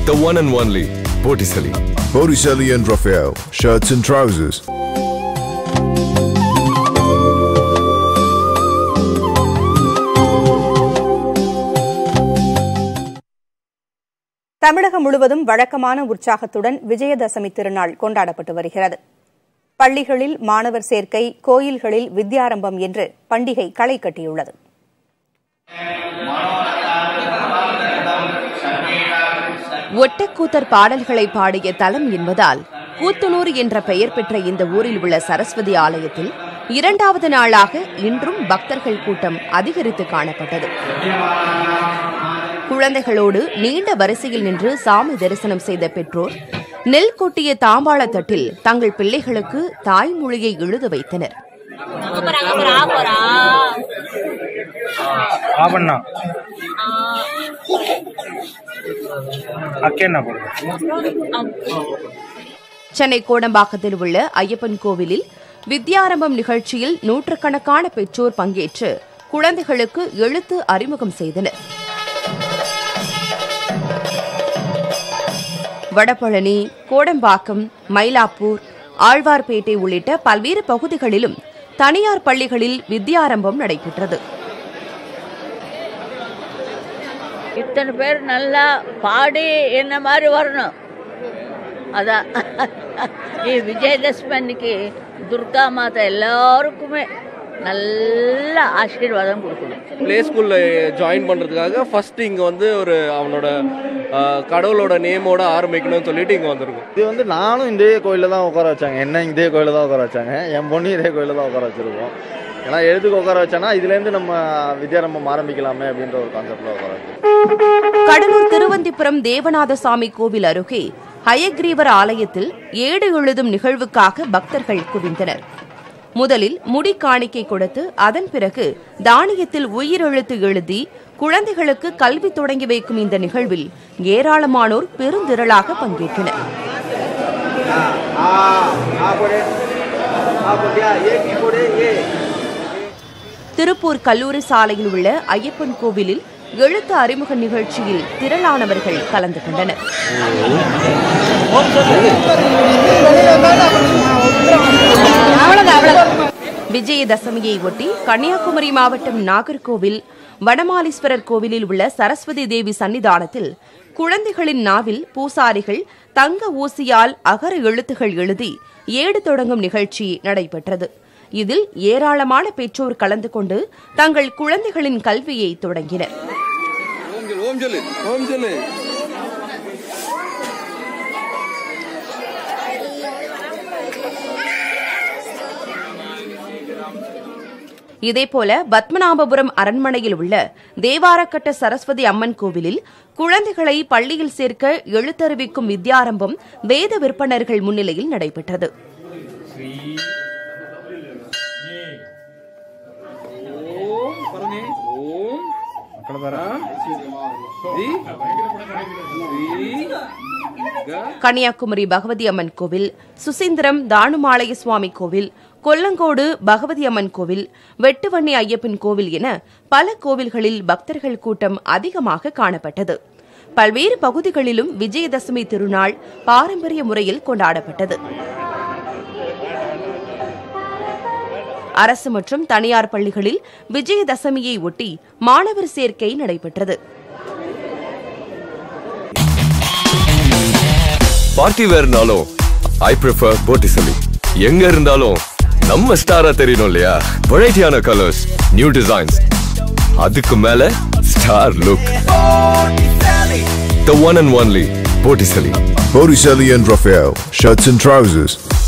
The one and only Botticelli. Botticelli and Raphael, shirts and trousers. தமிழகம் முழுவதும் வழக்கமான உற்சாகத்துடன் விஜயதசமி திருநாள் கொண்டாடப்பட்டு வருகிறது பள்ளிகளில் மாணவர் சேர்க்கை கோயில்களில் வித்யாரம்பம் என்று பண்டிகை களை கட்டியுள்ளது ஒட்டக்கூத்தர் பாடல்களை பாடிய தலம் என்பதால் கூத்தனூர் என்ற பெயர் பெற்ற இந்த ஊரில் உள்ள சரஸ்வதி ஆலயத்தில் இரண்டாவது நாளாக இன்றும் பக்தர்கள் கூட்டம் அதிகரித்து காணப்பட்டது குழந்தைகளோடு நீண்ட வரிசையில் நின்று சாமி தரிசனம் செய்த பெற்றோர் நெல் கொட்டிய தாம்பாள தட்டில் தங்கள் பிள்ளைகளுக்கு தாய்மொழியை எழுத வைத்தனர் ஆவண்ணா அக்கேண்ணா போடுங்க சென்னை கோடம்பாக்கத்தில் உள்ள ஐயப்பன் கோவிலில் வித்யாரம்பம் நிகழ்ச்சியில் நூற்றுக்கணக்கான பெற்றோர் பங்கேற்று குழந்தைகளுக்கு எழுத்து அறிமுகம் செய்தனர் வடபழனி கோடம்பாக்கம் மயிலாப்பூர் ஆழ்வார்பேட்டை உள்ளிட்ட பல்வேறு பகுதிகளிலும் தனியார் பள்ளிகளில் வித்யாரம்பம் நடைபெற்றது இத்தனை பேர் நல்லா பாடி என்ன மாதிரி வரணும் அதான் ఈ విజయదశమి అన్నికి దుర్గామాత எல்லாருக்குமே நல்ல ஆசீர்வாதம் கொடுக்கணும் ப்ளே ஸ்கூலில் ஜாயின் பண்ணுறதுக்காக ஃபர்ஸ்ட் இங்கே வந்து ஒரு அவனோட ஆஹ், கடவுளோட நேமோட ஆரம்பிக்கணும்னு சொல்லிட்டு இங்கே வந்திருக்கோம் இது வந்து நானும் இதே கோயிலில் தான் உட்கார வச்சாங்க என்ன இதே கோயிலில் தான் உட்கார வச்சாங்க என் பொண்ணு இதே கோயிலில் தான் உட்கார வச்சிருக்கோம் ஏன்னா எதுக்கு உட்கார வச்சேன்னா இதுலேருந்து நம்ம வித்யாரம்பம் ஆரம்பிக்கலாமே அப்படின்ற ஒரு கான்செப்டில் உட்கார வச்சேன் கடலூர் திருவந்திபுரம் தேவநாதசாமி கோவில் அருகே ஹயக்ரீவர் ஆலயத்தில் ஏடு எழுதும் நிகழ்வுக்காக பக்தர்கள் குவிந்தனர் முதலில் முடி காணிக்கை கொடுத்து அதன் பிறகு தானியத்தில் உயிரெழுத்து எழுதி குழந்தைகளுக்கு கல்வி தொடங்கி வைக்கும் இந்த நிகழ்வில் ஏராளமானோர் பெருந்திரளாக பங்கேற்றனர் திருப்பூர் கல்லூரி சாலையில் உள்ள ஐயப்பன் கோவிலில் எழுத்து அறிமுக நிகழ்ச்சியில் திரளானவர்கள் கலந்து கொண்டனர் விஜயதசமியை ஒட்டி கன்னியாகுமரி மாவட்டம் நாகர்கோவில் வடமாலீஸ்வரர் கோவிலில் உள்ள சரஸ்வதி தேவி சன்னிதானத்தில் குழந்தைகளின் நாவில் பூசாரிகள் தங்க ஊசியால் அகர எழுத்துகள் எழுதி ஏடு தொடங்கும் நிகழ்ச்சி நடைபெற்றது இதில் ஏராளமான பெற்றோர் கலந்து கொண்டு தங்கள் குழந்தைகளின் கல்வியை தொடங்கினர் இதேபோல பத்மநாபபுரம் அரண்மனையில் உள்ள தேவாரக்கட்ட சரஸ்வதி அம்மன் கோவிலில் குழந்தைகளை பள்ளியில் சேர்க்க எழுத்தறிவிக்கும் வித்யாரம்பம் வேத விற்பனர்கள் முன்னிலையில் நடைபெற்றது கன்னியாகுமரி பகவதி அம்மன் கோவில் சுசீந்திரம் தானுமாலய சுவாமி கோவில் கொல்லங்கோடு பகவதி அம்மன் கோவில் வெட்டுவண்ணி ஐயப்பன் கோவில் என பல கோவில்களில் பக்தர்கள் கூட்டம் அதிகமாக காணப்பட்டது பல்வேறு பகுதிகளிலும் விஜயதசமி திருநாள் பாரம்பரிய முறையில் கொண்டாடப்பட்டது அரசு மற்றும் தனியார் பள்ளிகளில் விஜயதசமியை ஒட்டி மாணவர் சேர்க்கை நடைபெற்றது பார்ட்டி வேர்னாலும் ஐ ப்ரிஃபர் Botticelli. எங்க இருந்தாலும் நம்ம ஸ்டாரா தெரியணும் இல்லையா வெரைட்டியான கலர்ஸ் நியூ டிசைன்ஸ் அதுக்கு மேல star look The one and only Botticelli. Botticelli and Raphael, shirts and trousers.